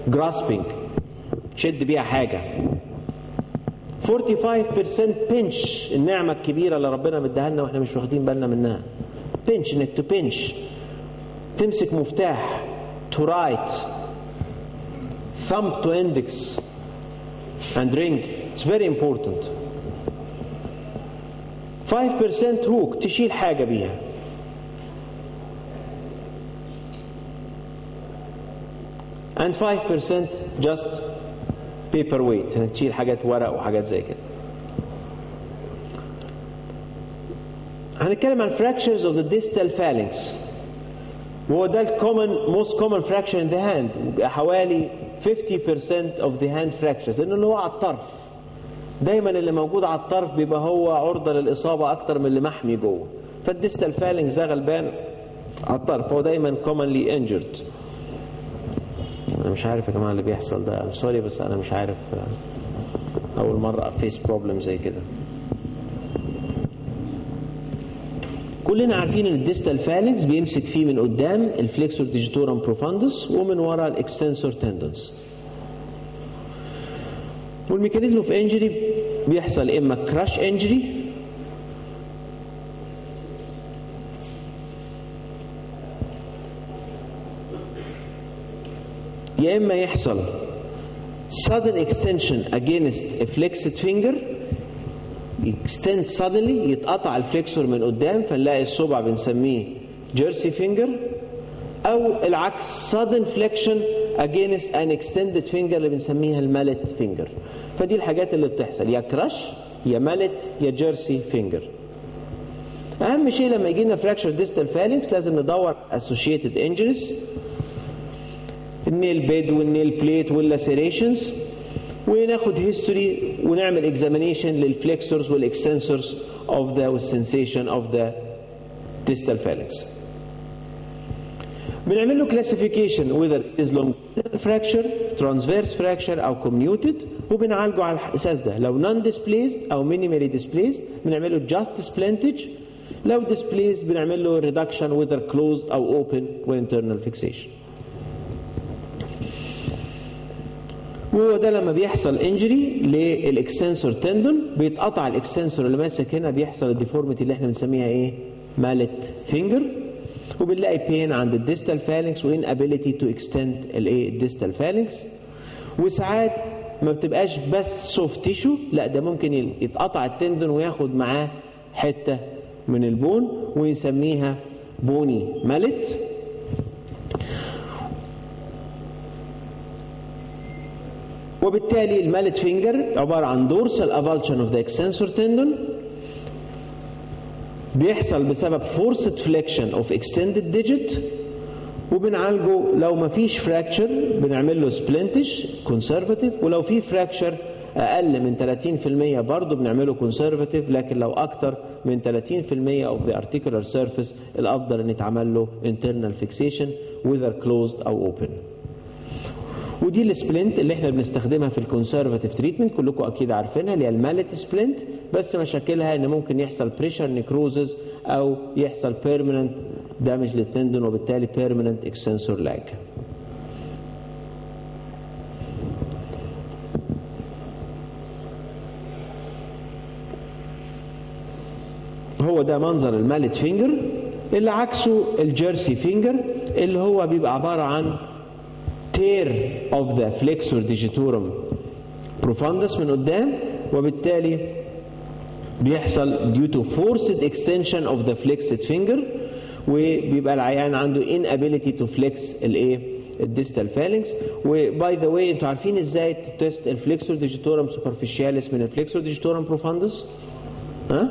grasping شد بيها حاجة 45% pinch النعمة الكبيرة اللي ربنا مديها لنا واحنا مش واخدين بالنا منها pinch انك to pinch تمسك مفتاح to write thumb to index and ring it's very important 5% hook تشيل حاجة بيها and 5% just paperweight تشيل حاجات ورق وحاجات زي كده هنتكلم عن fractures of the distal phalanx وهو ده الكومن most common fracture in the hand حوالي 50% of the hand fractures لانه اللي هو على الطرف دايما اللي موجود على الطرف بيبقى هو عرضه للاصابه اكتر من اللي محمي جوه فالديستال فالنجز ده غلبان على الطرف هو دايما commonly injured انا مش عارف يا جماعه اللي بيحصل ده سوري بس انا مش عارف اول مره افيس بروبلم زي كده كلنا عارفين ان الديستال فالنجز بيمسك فيه من قدام الفليكسور ديجيتورم بروفاندس ومن ورا الاكستنسور تندونز والميكانيزم اوف انجري بيحصل اما كراش انجري يا اما يحصل sudden extension against a flexed finger extend suddenly يتقطع الفليكسور من قدام فنلاقي الصبع بنسميه جيرسي فينجر او العكس sudden flexion against an extended finger اللي بنسميها المالت فينجر فدي الحاجات اللي بتحصل يا كراش يا مالت يا جيرسي فينجر اهم شيء لما يجي لنا فراكشر ديستال فالنكس لازم ندور associated injuries النيل بيد والنيل بليت واللاسيريشنز وناخد هيستوري ونعمل اكزامينيشن للفليكسورز والاكستنسورز اوف ذا والسنسيشن اوف ذا distal phalanx بنعمل له كلاسيفيكيشن whether is long fracture transverse fracture او comminuted وبنعالجه على الاساس ده لو non displaced او minimally displaced بنعمل له just splintage لو displaced بنعمل له reduction whether closed او open وinternal fixation وهو ده لما بيحصل انجري للاكستنسور تندون بيتقطع الاكستنسور اللي ماسك هنا بيحصل الديفورميتي اللي احنا بنسميها ايه؟ مالت فينجر وبنلاقي بين عند الديستال فالنكس وان ابيليتي تو اكستند الايه الديستال فالنكس وساعات ما بتبقاش بس سوفت تيشو لا ده ممكن يتقطع التندون وياخد معاه حته من البون ويسميها بوني مالت وبالتالي المالت فينجر عبارة عن دورسال افالشن اوف ذا اكسنسور تندون بيحصل بسبب فورسد فليكشن اوف اكستندد ديجيت وبنعالجه لو ما فيش فراكشر بنعمل له سبلنتش كونسرفاتيف ولو في فراكشر اقل من 30% برضه بنعمله كونسرفاتيف لكن لو اكتر من 30% اوف ذا ارتيكولار سيرفيس الافضل ان يتعمل له internal fixation whether closed او open ودي السبلنت اللي احنا بنستخدمها في الكونسرفاتيف تريتمنت كلكم اكيد عارفينها اللي هي المالت سبلنت بس مشاكلها ان ممكن يحصل بريشر نيكروزز او يحصل بيرمننت دامج للتندون وبالتالي بيرمننت اكسنسور لاج هو ده منظر المالت فينجر اللي عكسه الجيرسي فينجر اللي هو بيبقى عباره عن tear of the flexor digitorum profundus من قدام وبالتالي بيحصل due to forced extension of the flexed finger وبيبقى العيان عنده inability to flex الايه الديستال فالنكس وباي ذا واي انتوا عارفين ازاي تست الفليكسور ديجيتورم سوبرفيشاليس من الفليكسور ديجيتورم بروفاندس ها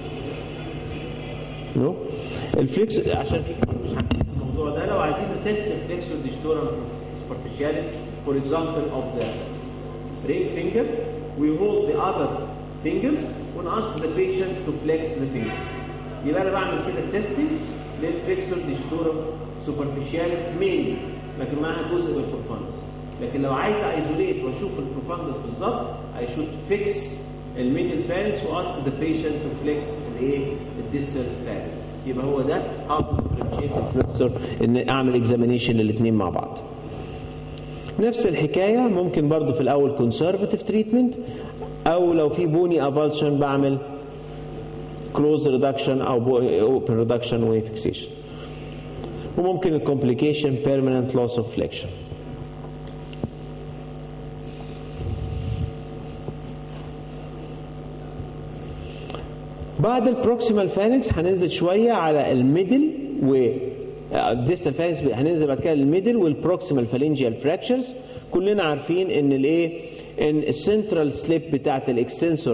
نو الفليكس عشان الموضوع ده لو عايزين نتست الفليكسور ديجيتورم superficialis, for example, of the ring finger, we hold the other fingers and ask the patient to flex the finger. يبقى انا بعمل كده تيستنج للفليكسور ديجيتورم سوبرفيشاليس مين لكن معاها جزء من البروفاندس لكن لو عايز ايزوليت واشوف البروفاندس بالظبط I should fix الميدل فالنكس واسك ذا بيشنت تو فليكس الايه الديستال فالنكس يبقى هو ده how to differentiate الفليكسور ان اعمل اكزامينيشن للاثنين مع بعض نفس الحكايه ممكن برضو في الاول كونسرفتيف تريتمنت او لو في بوني افالشن بعمل كلوز ريدكشن او اوبن ريدكشن وفيكسيشن وممكن الكومبليكيشن بيرمننت لوس اوف فليكشن بعد البروكسيمال فالنكس هننزل شويه على الميدل و الديستال فالنكس هننزل بعد كده الميدل والبروكسيمال فالنجيال فراكشرز كلنا عارفين ان الايه ان السنترال سليب بتاعت الاكستنسور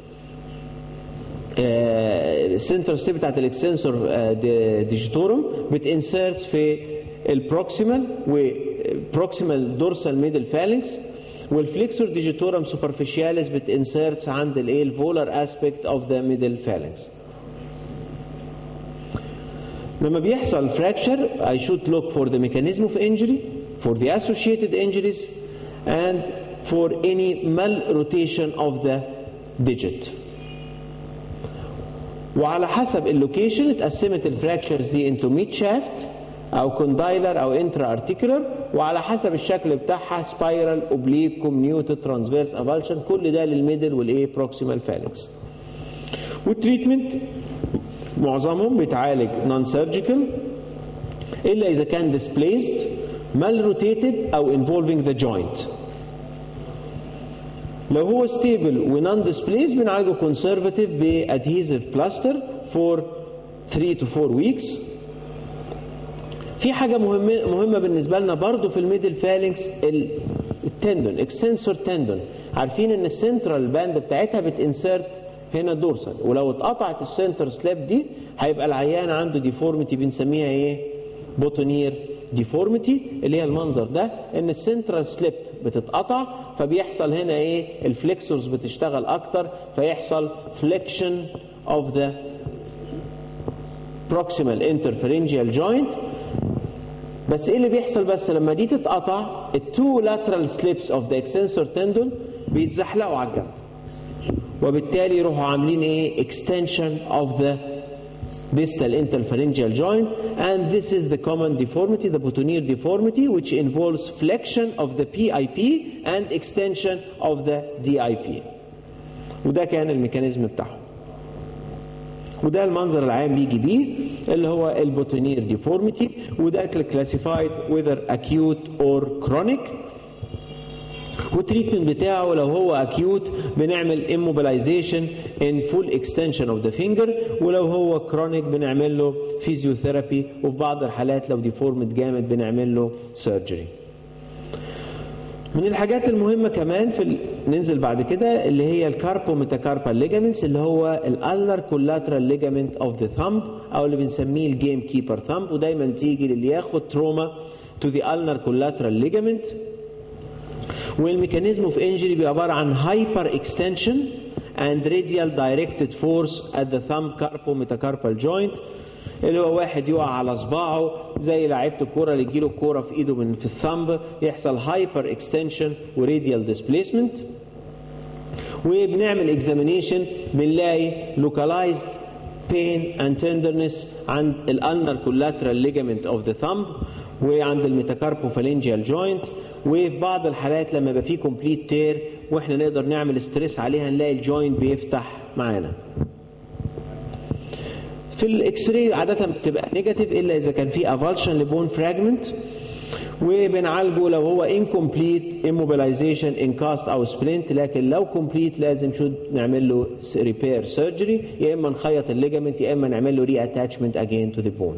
السنترال سليب بتاعت الاكستنسور ديجيتورم بتنسرت في البروكسيمال وبروكسيمال دورسال ميدل فالنكس والفليكسور ديجيتورم سوبرفيشياليس بتنسرتس عند الايه الفولر اسبيكت اوف ذا ميدل فالنكس لما بيحصل fracture I should look for the mechanism of injury for the associated injuries and for any malrotation of the digit وعلى حسب اللوكيشن اتقسمت الفراكشرز دي انتو ميد شافت او كوندايلر او انترا ارتيكولار وعلى حسب الشكل بتاعها سبايرال اوبليك كومنيوتد ترانسفيرس افالشن كل ده للميدل والايه بروكسيمال فالنكس والتريتمنت معظمهم بيتعالج نون سيرجيكال الا اذا كان displaced mal rotated او involving the joint لو هو ستيبل ونون ديسبليس بنعالجه كونسرفاتيف بادهيزيف بلاستر فور 3 to 4 ويكس في حاجه مهمه مهمه بالنسبه لنا برضو في الميدل فالنكس التندون اكستنسور تندون عارفين ان السنترال باند بتاعتها بتنسرت هنا دورسال ولو اتقطعت السنتر سلاب دي هيبقى العيان عنده ديفورميتي بنسميها ايه بوتونير ديفورميتي اللي هي المنظر ده ان السنترال سليب بتتقطع فبيحصل هنا ايه الفليكسورز بتشتغل اكتر فيحصل فليكشن اوف ذا proximal interpharyngeal joint بس ايه اللي بيحصل بس لما دي تتقطع التو lateral slips of the extensor tendon بيتزحلقوا على الجنب وبالتالي يروحوا عاملين ايه extension of the distal interpharyngeal joint and this is the common deformity the boutonniere deformity which involves flexion of the PIP and extension of the DIP وده كان الميكانيزم بتاعه وده المنظر العام بيجي بيه اللي هو البوتونير ديفورميتي وده كلاسيفايد whether acute or chronic والتريتمنت بتاعه لو هو اكيوت بنعمل immobilization in full extension of the finger ولو هو كرونيك بنعمل له فيزيوثيرابي وفي بعض الحالات لو ديفورمت جامد بنعمل له سيرجري من الحاجات المهمة كمان في ال... ننزل بعد كده اللي هي الكاربو ميتاكاربال ليجامنتس اللي هو الالر كولاترال ليجامنت اوف ذا ثامب او اللي بنسميه الجيم كيبر ثامب ودايما تيجي للي ياخد تروما تو ذا النر كولاترال ليجامنت والميكانيزم اوف انجري بيبقى عباره عن هايبر اكستنشن and radial directed force at the thumb carpometacarpal joint اللي هو واحد يقع على صباعه زي لعيبه الكوره اللي تجيله الكوره في ايده من في الثمب يحصل هايبر اكستنشن وراديال ديسبيسمنت وبنعمل اكزامينيشن بنلاقي localized pain and tenderness عند الالنر collateral ligament of the thumb وعند الميتاكاربوفالنجيال جوينت وفي بعض الحالات لما يبقى فيه كومبليت تير واحنا نقدر نعمل ستريس عليها نلاقي الجوينت بيفتح معانا في الاكس راي عاده بتبقى نيجاتيف الا اذا كان في افالشن لبون فراجمنت وبنعالجه لو هو incomplete immobilization in cast او سبلنت لكن لو complete لازم شو نعمل له ريبير سيرجري يا اما نخيط الليجامنت يا اما نعمل له ري اتاتشمنت اجين تو ذا بون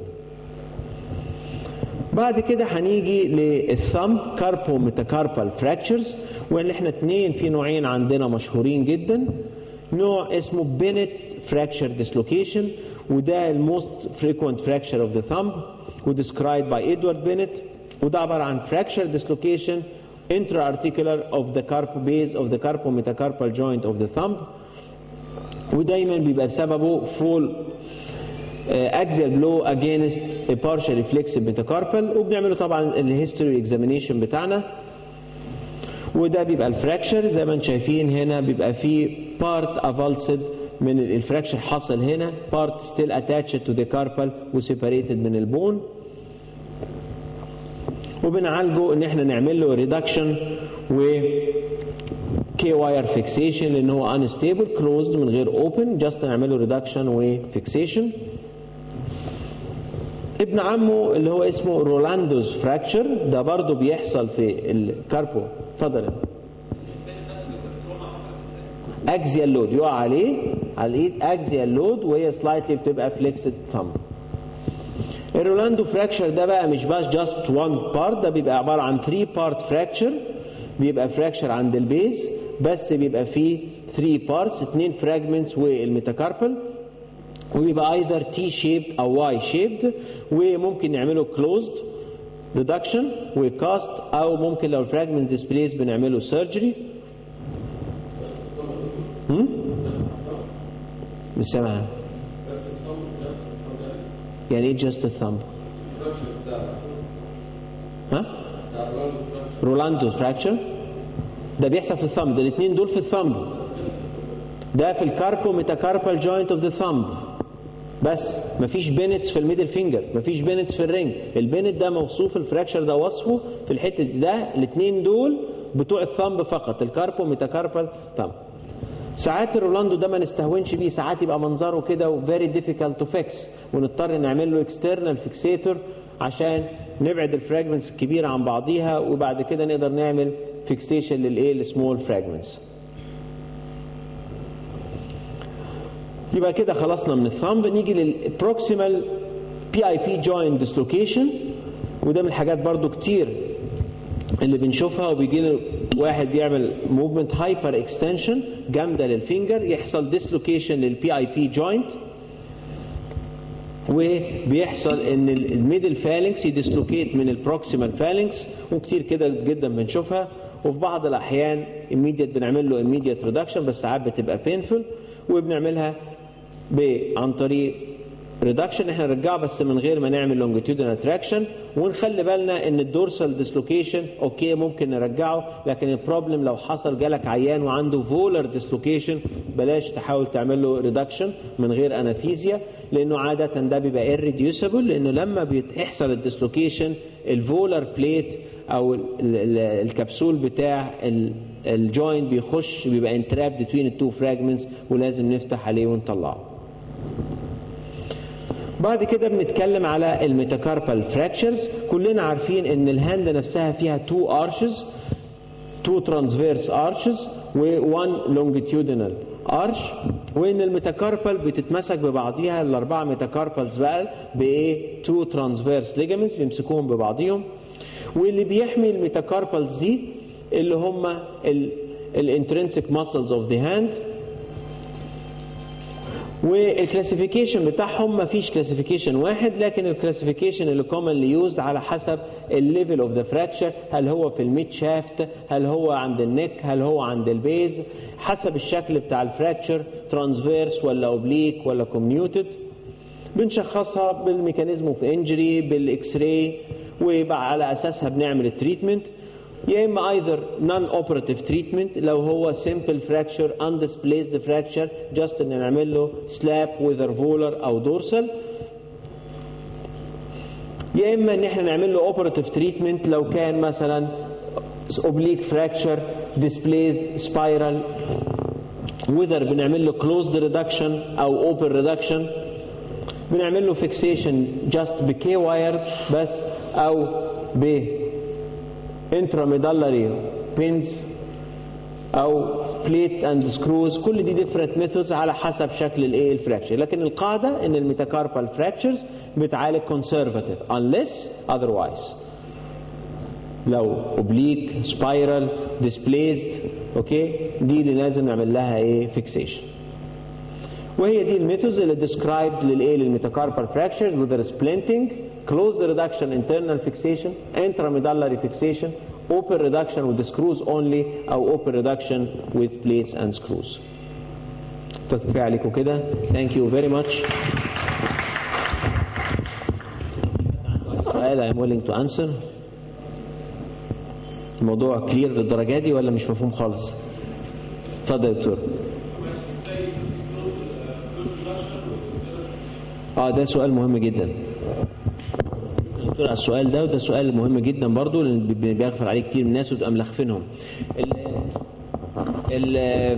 بعد كده هنيجي للثم كاربو ميتاكاربال فراكتشرز واللي احنا اتنين في نوعين عندنا مشهورين جدا نوع اسمه بينت فراكشر ديسلوكيشن وده الموست فريكوينت فراكشر اوف ذا ثumb وديسكرايب باي ادوارد بينت وده عباره عن fracture dislocation intra-articular of the carp base of the carpometacarpal joint of the thumb ودايما بيبقى سببه full axial blow against a partially flexed metacarpal وبنعمله طبعا الهيستوري اكزامينيشن بتاعنا وده بيبقى الفراكشر زي ما انتم شايفين هنا بيبقى فيه بارت افالسد من الفراكشر حصل هنا بارت ستيل اتاتشد تو ذا كاربال وسيبريتد من البون وبنعالجه ان احنا نعمل له ريدكشن و كي واير فيكسيشن لان هو انستيبل كلوزد من غير اوبن جاست نعمل له ريدكشن وفيكسيشن ابن عمه اللي هو اسمه رولاندوز فراكشر ده برضه بيحصل في الكاربو اتفضل اكزيال لود يقع عليه على الايد اكزيال لود وهي سلايتلي بتبقى فليكسد ثumb الرولاندو فراكشر ده بقى مش بس جاست وان بارت ده بيبقى عباره عن 3 بارت فراكشر بيبقى فراكشر عند البيز بس بيبقى فيه 3 بارتس اثنين فراجمنتس والميتاكاربل ويبقى ايذر تي شيب او واي شيبد وممكن نعمله كلوزد ريدكشن وكاست او ممكن لو الفراجمنت ديسبليس بنعمله سيرجري مش سامع يعني ايه جاست الثامب ها رولاندو فراكشر ده بيحصل في الثامب ده الاثنين دول في الثامب ده في الكاربو ميتاكاربال جوينت اوف ذا ثامب بس مفيش بينتس في الميدل فينجر مفيش بينتس في الرينج البينت ده موصوف الفراكشر ده وصفه في الحته ده الاثنين دول بتوع الثامب فقط الكاربو ميتاكاربال ثامب ساعات الرولاندو ده ما نستهونش بيه ساعات يبقى منظره كده وفيري ديفيكالت تو فيكس ونضطر نعمل له اكسترنال فيكسيتور عشان نبعد الفراجمنتس الكبيره عن بعضيها وبعد كده نقدر نعمل فيكسيشن للايه السمول فراجمنتس يبقى كده خلصنا من الثامب نيجي للبروكسيمال بي اي بي جوينت ديسلوكيشن وده من الحاجات برضو كتير اللي بنشوفها وبيجي له واحد بيعمل موفمنت هايبر اكستنشن جامده للفينجر يحصل ديسلوكيشن للبي اي بي جوينت وبيحصل ان الميدل فالنكس يديسلوكيت من البروكسيمال فالنكس وكتير كده جدا بنشوفها وفي بعض الاحيان immediate بنعمل له immediate reduction بس ساعات بتبقى painful وبنعملها عن طريق ريدكشن احنا نرجعه بس من غير ما نعمل لونجيتيودنال تراكشن ونخلي بالنا ان الدورسال ديسلوكيشن اوكي ممكن نرجعه لكن البروبلم لو حصل جالك عيان وعنده فولر ديسلوكيشن بلاش تحاول تعمل له ريدكشن من غير انافيزيا لانه عاده ده بيبقى irreducible لانه لما بيحصل الديسلوكيشن الفولر بليت او الكبسول بتاع الجوينت بيخش بيبقى انتراب بين التو فراجمنتس ولازم نفتح عليه ونطلعه بعد كده بنتكلم على الميتاكاربال فراكشرز كلنا عارفين ان الهاند نفسها فيها تو ارشز تو ترانسفيرس ارشز و1 لونجيتيودينال ارش وان الميتاكاربال بتتمسك ببعضيها الاربعه ميتاكاربالز بقى بايه تو ترانسفيرس ليجامنتس بيمسكوهم ببعضيهم واللي بيحمي الميتاكاربالز دي اللي هم الانترنسيك ماسلز اوف ذا هاند والكلاسيفيكيشن بتاعهم ما فيش كلاسيفيكيشن واحد لكن الكلاسيفيكيشن اللي كومنلي يوزد على حسب الليفل اوف ذا فراكشر هل هو في الميد شافت هل هو عند النك هل هو عند البيز حسب الشكل بتاع الفراكشر ترانسفيرس ولا اوبليك ولا كوميوتد بنشخصها بالميكانيزم اوف انجري بالاكس راي وعلى اساسها بنعمل التريتمنت يا اما ايذر نون اوبراتيف تريتمنت لو هو سمبل فراكشر undisplaced فراكشر جاست ان نعمل له سلاب وذر فولر او دورسال يا اما ان احنا نعمل له اوبراتيف تريتمنت لو كان مثلا اوبليك فراكشر displaced سبايرال وذر بنعمل له كلوزد ريدكشن او اوبن ريدكشن بنعمل له فيكسيشن جاست بكي وايرز بس او ب intramedullary pins او بليت اند سكروز كل دي ديفرنت ميثودز على حسب شكل الايه الفراكشر لكن القاعده ان الميتاكاربال فراكشرز بتعالج كونسرفاتيف unless otherwise لو اوبليك سبايرال ديسبليزد اوكي دي اللي لازم نعمل لها ايه فيكسيشن وهي دي الميثودز اللي described للايه للميتاكاربال fractures with the splinting closed reduction internal fixation intramedullary fixation open reduction with the screws only او open reduction with plates and screws كفايه عليكم كده thank you very much سؤال I'm willing to answer الموضوع كلير للدرجه دي ولا مش مفهوم خالص اتفضل يا دكتور اه ده سؤال مهم جدا دكتور على السؤال ده وده سؤال مهم جدا برضو لان بي- بيغفل عليه كتير من الناس وتبقى ملخفينهم ال ال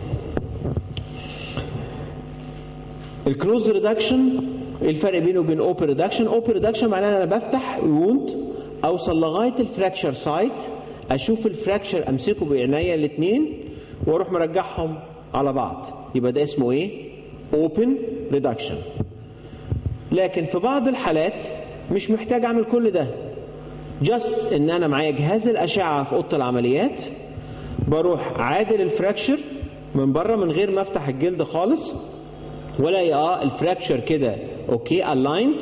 الكلوز ريدكشن ايه الفرق بينه وبين اوبن ريدكشن اوبن ريدكشن معناه ان انا بفتح ووند اوصل لغايه الفراكشر سايت اشوف الفراكشر امسكه بعينيا الاثنين واروح مرجعهم على بعض يبقى ده اسمه ايه اوبن ريدكشن لكن في بعض الحالات مش محتاج اعمل كل ده جاست ان انا معايا جهاز الاشعه في اوضه العمليات بروح عادل الفراكشر من بره من غير ما افتح الجلد خالص ولا اه الفراكشر كده اوكي الايند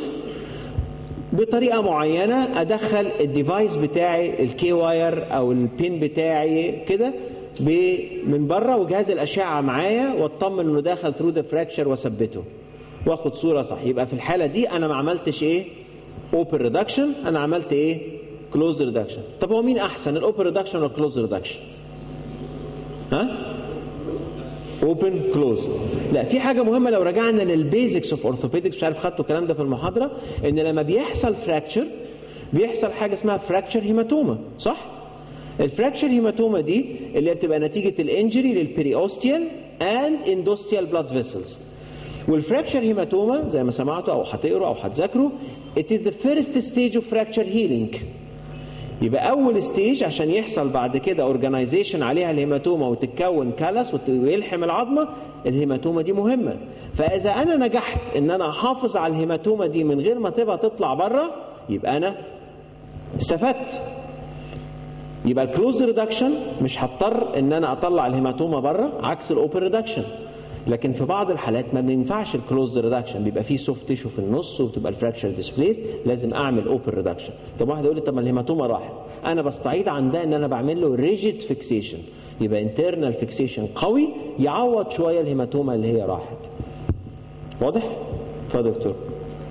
بطريقه معينه ادخل الديفايس بتاعي الكي واير او البين بتاعي كده ب- من بره وجهاز الاشعه معايا واطمن انه داخل ثرو ذا فراكشر واثبته واخد صوره صح يبقى في الحاله دي انا ما عملتش ايه اوبن ريدكشن انا عملت ايه كلوز ريدكشن طب هو مين احسن الاوبن ريدكشن ولا الكلوز ريدكشن ها اوبن كلوز لا في حاجه مهمه لو رجعنا للبيزكس اوف اورثوبيدكس مش عارف خدتوا الكلام ده في المحاضره ان لما بيحصل فراكشر بيحصل حاجه اسمها فراكشر هيماتوما صح الفراكشر هيماتوما دي اللي هي بتبقى نتيجه الانجري للبريوستيال اند اندوستيال بلاد فيسلز والفراكشر هيماتوما زي ما سمعتوا او هتقروا او هتذاكروا it is the first stage of fracture healing يبقى اول ستيج عشان يحصل بعد كده اورجانيزيشن عليها الهيماتوما وتتكون كلس وت- ويلحم العظمه الهيماتوما دي مهمه فاذا انا نجحت ان انا احافظ على الهيماتوما دي من غير ما تبقى تطلع بره يبقى انا استفدت يبقى الكلوز ريدكشن مش هضطر ان انا اطلع الهيماتوما بره عكس الاوبن ريدكشن لكن في بعض الحالات ما بينفعش الكلوز ريدكشن بيبقى فيه سوفت تيشو في النص وتبقى الفراكشر ديسبليس لازم اعمل اوبن ريدكشن طب واحد يقول لي طب ما الهيماتوما راحت انا بستعيد عن ده ان انا بعمل له ريجيد فيكسيشن يبقى انترنال فيكسيشن قوي يعوض شويه الهيماتوما اللي هي راحت واضح؟ اتفضل يا دكتور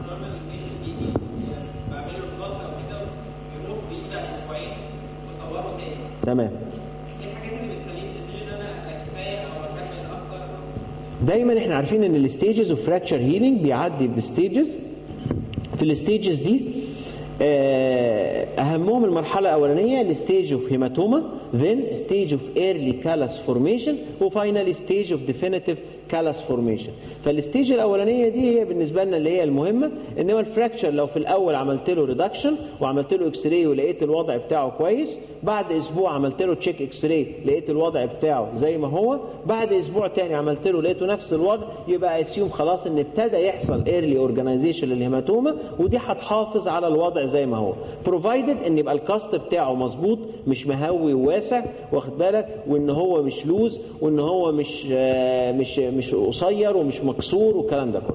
بعمله الخاص او كده يروح بيبدا اسبوعين واصوره تاني تمام ايه الحاجات اللي بتخليني ديسيجن ان انا كفايه او اكمل اكتر دايما احنا عارفين ان الستيجز اوف فراكشر هيلينج بيعدي بستيجز في الستيجز دي آه، اهمهم المرحله الاولانيه الستيج اوف هيماتوما then ستيج اوف ايرلي كالاس فورميشن وفاينالي ستيج اوف ديفينيتيف كالاس فورميشن فالستيج الاولانيه دي هي بالنسبه لنا اللي هي المهمه ان هو الفراكشر لو في الاول عملت له ريدكشن وعملت له اكس راي ولقيت الوضع بتاعه كويس بعد اسبوع عملت له تشيك اكس راي لقيت الوضع بتاعه زي ما هو بعد اسبوع تاني عملت له لقيته نفس الوضع يبقى اسيوم خلاص ان ابتدى يحصل ايرلي اورجانيزيشن للهيماتوما ودي هتحافظ على الوضع زي ما هو بروفايدد ان يبقى الكاست بتاعه مظبوط مش مهوي وواسع واخد بالك وان هو مش لوز وان هو مش آه، مش مش قصير ومش مكسور والكلام ده كله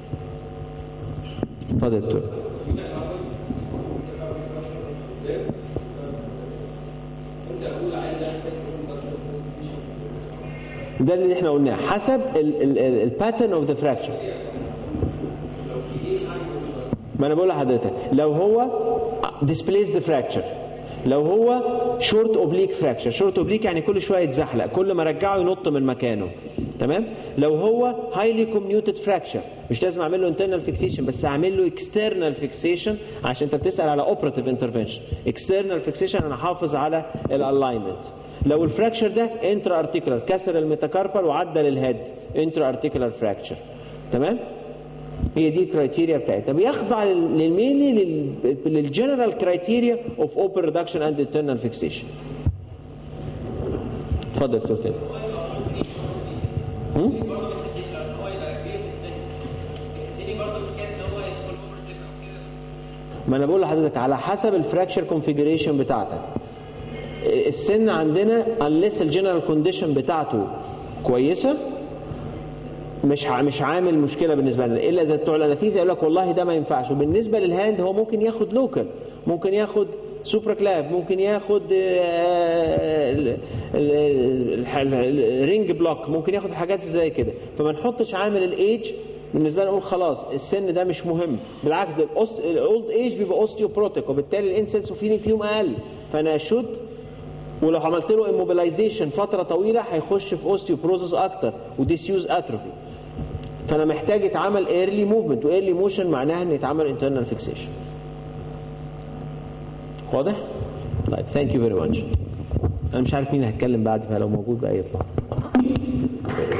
اتفضل يا دكتور ده اللي احنا قلناه حسب الباترن اوف ذا فراكشر ما انا بقول لحضرتك لو هو displaced fracture لو هو شورت اوبليك فراكشر شورت اوبليك يعني كل شويه يتزحلق كل ما ارجعه ينط من مكانه تمام لو هو هايلي كوميوتد فراكشر مش لازم اعمل له انترنال فيكسيشن بس اعمل له اكسترنال فيكسيشن عشان انت بتسال على اوبراتيف انترفنشن اكسترنال فيكسيشن انا حافظ على الالاينمنت لو الفراكشر ده انترا ارتيكولار كسر الميتاكاربال وعدى للهيد انترا ارتيكولار فراكشر تمام هي دي الكرايتيريا بتاعتها بيخضع للمينلي للجنرال كرايتيريا اوف اوبن ريدكشن اند انترنال فيكسيشن اتفضل يا دكتور تاني هم؟ هو يبقى كبير في السن تديني برضه حكايه ان هو يدخل اوفر تيك او كده ما انا بقول لحضرتك على حسب الفراكشر كونفيجريشن بتاعتك السن عندنا unless الجنرال كونديشن بتاعته كويسه مش ع- مش عامل مشكله بالنسبه لنا الا اذا بتوع الانستيزيا يقول لك والله ده ما ينفعش وبالنسبه للهاند هو ممكن ياخد لوكال ممكن ياخد سوبر كلاف ممكن ياخد آه، ال- ال- ال- الرينج بلوك ممكن ياخد حاجات زي كده فما نحطش عامل الايج بالنسبه لنا نقول خلاص السن ده مش مهم بالعكس ده الاولد ايج بيبقى اوستيوبروتيك وبالتالي الانسلس وفيني فيهم اقل فانا اشد ولو عملت له immobilization فتره طويله هيخش في اوستيوبروزس اكتر وديسيوز اتروفي فانا محتاج يتعمل ايرلي موفمنت وايرلي موشن معناها ان يتعمل انترنال فيكسيشن واضح؟ طيب ثانك يو فيري ماتش انا مش عارف مين هيتكلم بعد فلو موجود بقى يطلع